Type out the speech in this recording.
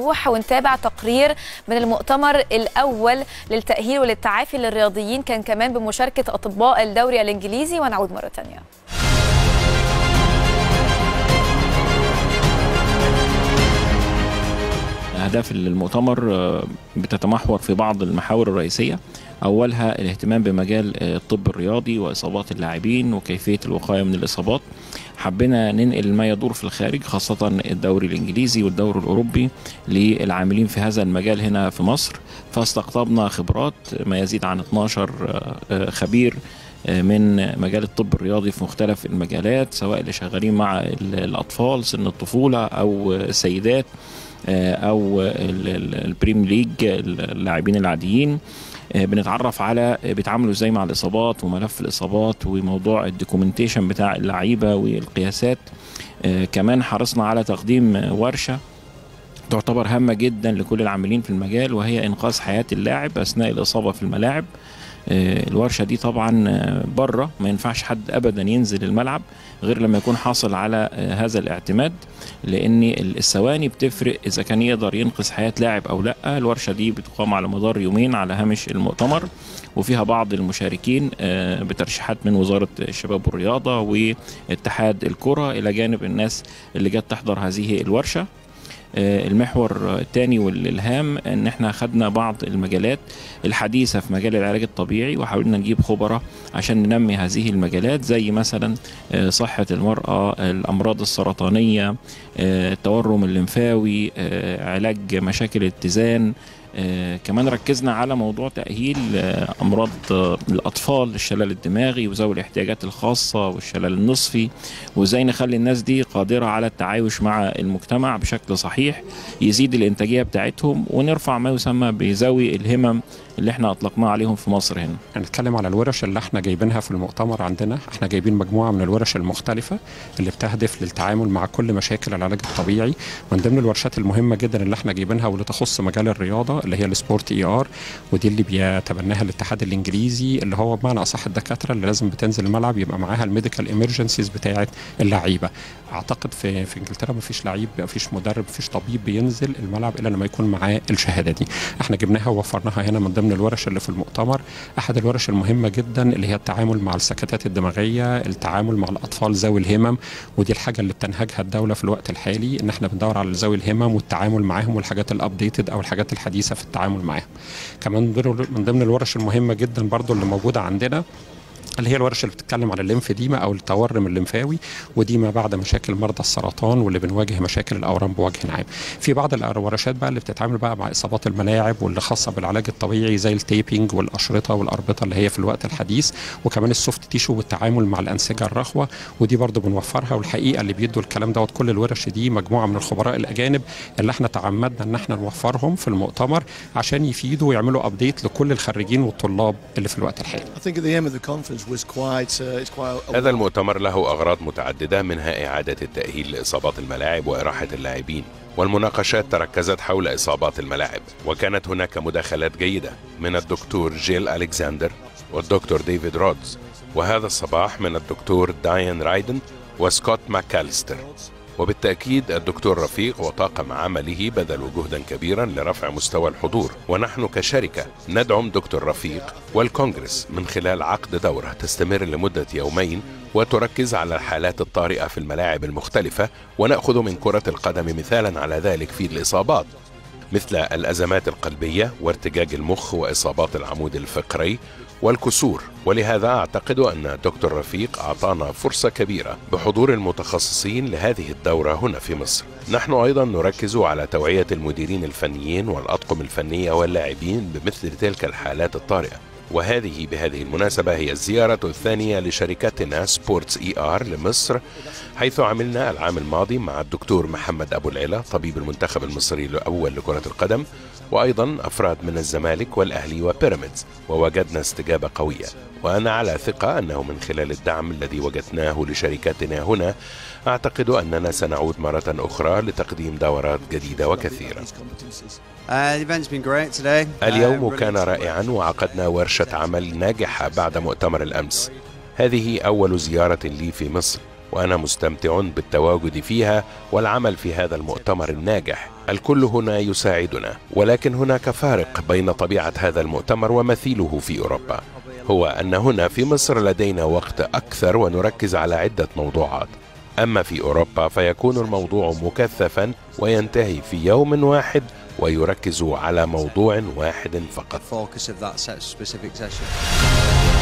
نروح ونتابع تقرير من المؤتمر الاول للتاهيل وللتعافي للرياضيين كان كمان بمشاركه اطباء الدوري الانجليزي ونعود مره ثانيه أهداف المؤتمر بتتمحور في بعض المحاور الرئيسية أولها الاهتمام بمجال الطب الرياضي وإصابات اللاعبين وكيفية الوقاية من الإصابات حبينا ننقل ما يدور في الخارج خاصة الدوري الإنجليزي والدوري الأوروبي للعاملين في هذا المجال هنا في مصر فاستقطبنا خبرات ما يزيد عن 12 خبير من مجال الطب الرياضي في مختلف المجالات سواء اللي شغالين مع الأطفال سن الطفولة أو السيدات او البريم ليج اللاعبين العاديين بنتعرف على بيتعاملوا ازاي مع الاصابات وملف الاصابات وموضوع الدوكيومنتيشن بتاع اللعيبه والقياسات كمان حرصنا على تقديم ورشه تعتبر هامه جدا لكل العاملين في المجال وهي انقاذ حياه اللاعب اثناء الاصابه في الملاعب الورشه دي طبعا بره ما ينفعش حد ابدا ينزل الملعب غير لما يكون حاصل على هذا الاعتماد لان الثواني بتفرق اذا كان يقدر ينقذ حياه لاعب او لا الورشه دي بتقام على مدار يومين على هامش المؤتمر وفيها بعض المشاركين بترشيحات من وزاره الشباب والرياضه واتحاد الكره الى جانب الناس اللي جت تحضر هذه الورشه المحور الثاني والالهام ان احنا خدنا بعض المجالات الحديثه في مجال العلاج الطبيعي وحاولنا نجيب خبراء عشان ننمي هذه المجالات زي مثلا صحه المراه الامراض السرطانيه التورم الليمفاوي علاج مشاكل الاتزان آه كمان ركزنا على موضوع تأهيل آه أمراض آه الأطفال الشلل الدماغي وذوي الاحتياجات الخاصة والشلل النصفي وإزاي نخلي الناس دي قادرة على التعايش مع المجتمع بشكل صحيح يزيد الإنتاجية بتاعتهم ونرفع ما يسمى بذوي الهمم اللي احنا اطلقناه عليهم في مصر هنا هنتكلم على الورش اللي احنا جايبينها في المؤتمر عندنا احنا جايبين مجموعه من الورش المختلفه اللي بتهدف للتعامل مع كل مشاكل العلاج الطبيعي من ضمن الورشات المهمه جدا اللي احنا جايبينها واللي تخص مجال الرياضه اللي هي السبورت اي ار ودي اللي بيتبناها الاتحاد الانجليزي اللي هو بمعنى اصح الدكاتره اللي لازم بتنزل الملعب يبقى معاها الميديكال ايمرجنسيز بتاعه اللعيبه اعتقد في في انجلترا ما فيش لعيب ما فيش مدرب ما فيش طبيب بينزل الملعب الا لما يكون معاه الشهاده دي احنا جبناها ووفرناها هنا من ضمن الورش اللي في المؤتمر احد الورش المهمه جدا اللي هي التعامل مع السكتات الدماغيه التعامل مع الاطفال ذوي الهمم ودي الحاجه اللي بتنهجها الدوله في الوقت الحالي ان احنا بندور على ذوي الهمم والتعامل معاهم والحاجات الابديتد او الحاجات الحديثه في التعامل معاهم كمان من ضمن الورش المهمه جدا برضو اللي موجوده عندنا اللي هي الورشه اللي بتتكلم على الليمفديما او التورم الليمفاوي ودي ما بعد مشاكل مرضى السرطان واللي بنواجه مشاكل الاورام بوجه عام. في بعض الورشات بقى اللي بتتعامل بقى مع اصابات الملاعب واللي خاصه بالعلاج الطبيعي زي التيبنج والاشرطه والاربطه اللي هي في الوقت الحديث وكمان السوفت تيشو والتعامل مع الانسجه الرخوه ودي برضو بنوفرها والحقيقه اللي بيدوا الكلام دوت كل الورش دي مجموعه من الخبراء الاجانب اللي احنا تعمدنا ان احنا نوفرهم في المؤتمر عشان يفيدوا ويعملوا ابديت لكل الخريجين والطلاب اللي في الوقت الحالي. هذا المؤتمر له أغراض متعددة منها إعادة التأهيل لإصابات الملاعب وإراحة اللاعبين والمناقشات تركزت حول إصابات الملاعب وكانت هناك مداخلات جيدة من الدكتور جيل ألكساندر والدكتور ديفيد رودز وهذا الصباح من الدكتور داين رايدن وسكوت ماكاليستر وبالتأكيد الدكتور رفيق وطاقم عمله بذلوا جهدا كبيرا لرفع مستوى الحضور ونحن كشركة ندعم دكتور رفيق والكونغرس من خلال عقد دورة تستمر لمدة يومين وتركز على الحالات الطارئة في الملاعب المختلفة ونأخذ من كرة القدم مثالا على ذلك في الإصابات مثل الأزمات القلبية وارتجاج المخ وإصابات العمود الفقري والكسور ولهذا أعتقد أن دكتور رفيق أعطانا فرصة كبيرة بحضور المتخصصين لهذه الدورة هنا في مصر نحن أيضا نركز على توعية المديرين الفنيين والأطقم الفنية واللاعبين بمثل تلك الحالات الطارئة وهذه بهذه المناسبة هي الزيارة الثانية لشركتنا سبورتس اي ار لمصر حيث عملنا العام الماضي مع الدكتور محمد أبو العلا طبيب المنتخب المصري الأول لكرة القدم وأيضا أفراد من الزمالك والأهلي وبيراميدز ووجدنا استجابة قوية وأنا على ثقة أنه من خلال الدعم الذي وجدناه لشركتنا هنا أعتقد أننا سنعود مرة أخرى لتقديم دورات جديدة وكثيرة اليوم كان رائعا وعقدنا ورشة عمل ناجحة بعد مؤتمر الأمس هذه أول زيارة لي في مصر وأنا مستمتع بالتواجد فيها والعمل في هذا المؤتمر الناجح الكل هنا يساعدنا ولكن هناك فارق بين طبيعة هذا المؤتمر ومثيله في أوروبا هو أن هنا في مصر لدينا وقت أكثر ونركز على عدة موضوعات أما في أوروبا فيكون الموضوع مكثفا وينتهي في يوم واحد ويركز على موضوع واحد فقط focus of that set specific session.